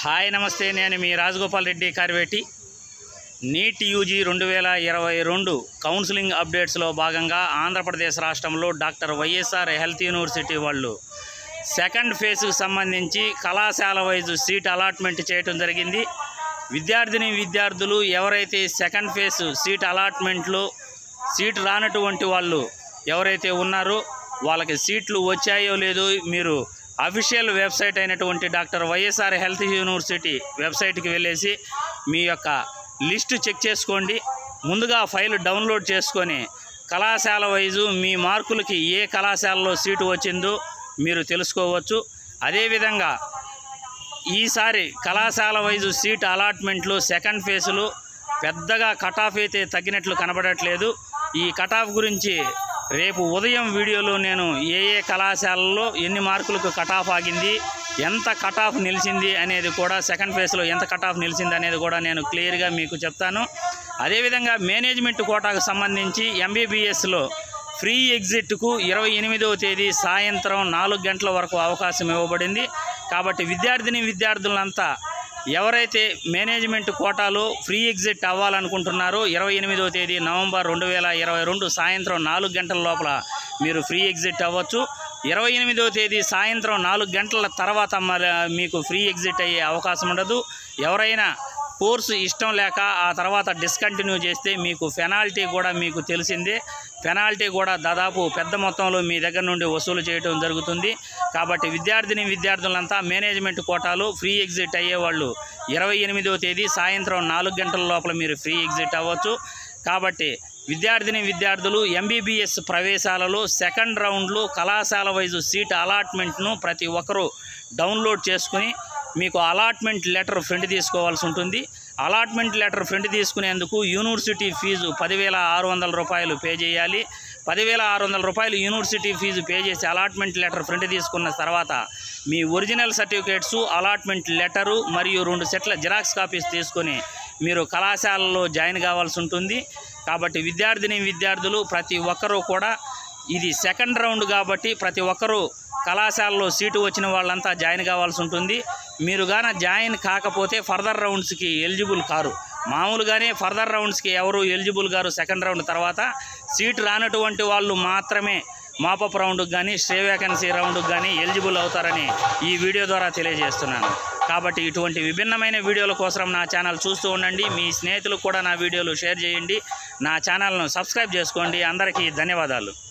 hi నమస్తే నేను మీ రాజగోపాల్ రెడ్డి కార్వేటి నీట్ యూజీ రెండు వేల ఇరవై రెండు కౌన్సిలింగ్ అప్డేట్స్లో భాగంగా ఆంధ్రప్రదేశ్ రాష్ట్రంలో డాక్టర్ వైఎస్ఆర్ హెల్త్ యూనివర్సిటీ వాళ్ళు సెకండ్ ఫేజ్కి సంబంధించి కళాశాల వైజ్ సీట్ అలాట్మెంట్ చేయటం జరిగింది విద్యార్థిని విద్యార్థులు ఎవరైతే సెకండ్ ఫేజ్ సీట్ అలాట్మెంట్లో సీట్ రానటువంటి వాళ్ళు ఎవరైతే ఉన్నారో వాళ్ళకి సీట్లు వచ్చాయో లేదో మీరు అఫీషియల్ వెబ్సైట్ అయినటువంటి డాక్టర్ వైఎస్ఆర్ హెల్త్ యూనివర్సిటీ వెబ్సైట్కి వెళ్ళేసి మీ యొక్క లిస్టు చెక్ చేసుకోండి ముందుగా ఫైల్ డౌన్లోడ్ చేసుకొని కళాశాల వైజు మీ మార్కులకి ఏ కళాశాలలో సీటు వచ్చిందో మీరు తెలుసుకోవచ్చు అదేవిధంగా ఈసారి కళాశాల వైజు సీట్ అలాట్మెంట్లు సెకండ్ ఫేజ్లో పెద్దగా కట్ ఆఫ్ అయితే తగ్గినట్లు కనబడట్లేదు ఈ కట్ ఆఫ్ గురించి రేపు ఉదయం వీడియోలో నేను ఏ ఏ కళాశాలలో ఎన్ని మార్కులకు కట్ ఆఫ్ ఆగింది ఎంత కట్ ఆఫ్ నిలిచింది అనేది కూడా సెకండ్ ఫేజ్లో ఎంత కట్ ఆఫ్ నిలిచింది అనేది కూడా నేను క్లియర్గా మీకు చెప్తాను అదేవిధంగా మేనేజ్మెంట్ కోటాకు సంబంధించి ఎంబీబీఎస్లో ఫ్రీ ఎగ్జిట్కు ఇరవై ఎనిమిదవ తేదీ సాయంత్రం నాలుగు గంటల వరకు అవకాశం ఇవ్వబడింది కాబట్టి విద్యార్థిని విద్యార్థులంతా ఎవరైతే మేనేజ్మెంట్ కోటాలో ఫ్రీ ఎగ్జిట్ అవ్వాలనుకుంటున్నారో ఇరవై ఎనిమిదవ తేదీ నవంబర్ రెండు వేల ఇరవై రెండు సాయంత్రం నాలుగు గంటల లోపల మీరు ఫ్రీ ఎగ్జిట్ అవ్వచ్చు ఇరవై ఎనిమిదవ తేదీ సాయంత్రం నాలుగు గంటల తర్వాత మరి మీకు ఫ్రీ ఎగ్జిట్ అయ్యే అవకాశం ఉండదు ఎవరైనా కోర్సు ఇష్టం లేక ఆ తర్వాత డిస్కంటిన్యూ చేస్తే మీకు పెనాల్టీ కూడా మీకు తెలిసిందే పెనాల్టీ కూడా దాదాపు పెద్ద మొత్తంలో మీ దగ్గర నుండి వసూలు చేయడం జరుగుతుంది కాబట్టి విద్యార్థిని విద్యార్థులంతా మేనేజ్మెంట్ కోటాలు ఫ్రీ ఎగ్జిట్ అయ్యేవాళ్ళు ఇరవై ఎనిమిదవ తేదీ సాయంత్రం నాలుగు గంటల లోపల మీరు ఫ్రీ ఎగ్జిట్ అవ్వచ్చు కాబట్టి విద్యార్థిని విద్యార్థులు ఎంబీబీఎస్ ప్రవేశాలలో సెకండ్ రౌండ్లో కళాశాల వైజు సీట్ అలాట్మెంట్ను ప్రతి ఒక్కరూ డౌన్లోడ్ చేసుకుని మీకు అలాట్మెంట్ లెటర్ ఫ్రంట్ తీసుకోవాల్సి ఉంటుంది అలాట్మెంట్ లెటర్ ఫ్రంట్ తీసుకునేందుకు యూనివర్సిటీ ఫీజు పదివేల ఆరు వందల రూపాయలు పే చేయాలి పదివేల ఆరు వందల రూపాయలు యూనివర్సిటీ ఫీజు పే చేసి అలాట్మెంట్ లెటర్ ఫ్రంట్ తీసుకున్న తర్వాత మీ ఒరిజినల్ సర్టిఫికేట్స్ అలాట్మెంట్ లెటరు మరియు రెండు సెట్ల జిరాక్స్ కాపీస్ తీసుకొని మీరు కళాశాలలో జాయిన్ కావాల్సి ఉంటుంది కాబట్టి విద్యార్థిని విద్యార్థులు ప్రతి ఒక్కరూ కూడా ఇది సెకండ్ రౌండ్ కాబట్టి ప్రతి ఒక్కరూ కళాశాలలో సీటు వచ్చిన వాళ్ళంతా జాయిన్ కావాల్సి ఉంటుంది మీరు గాన జాయిన్ కాకపోతే ఫర్దర్ రౌండ్స్కి ఎలిజిబుల్ కారు మామూలుగానే ఫర్దర్ రౌండ్స్కి ఎవరు ఎలిజిబుల్ గారు సెకండ్ రౌండ్ తర్వాత సీట్ రానటువంటి వాళ్ళు మాత్రమే మాపప్ రౌండ్కి కానీ స్టే వేకెన్సీ రౌండ్కి కానీ ఎలిజిబుల్ అవుతారని ఈ వీడియో ద్వారా తెలియజేస్తున్నాను కాబట్టి ఇటువంటి విభిన్నమైన వీడియోల కోసం నా ఛానల్ చూస్తూ ఉండండి మీ స్నేహితులకు కూడా నా వీడియోలు షేర్ చేయండి నా ఛానల్ను సబ్స్క్రైబ్ చేసుకోండి అందరికీ ధన్యవాదాలు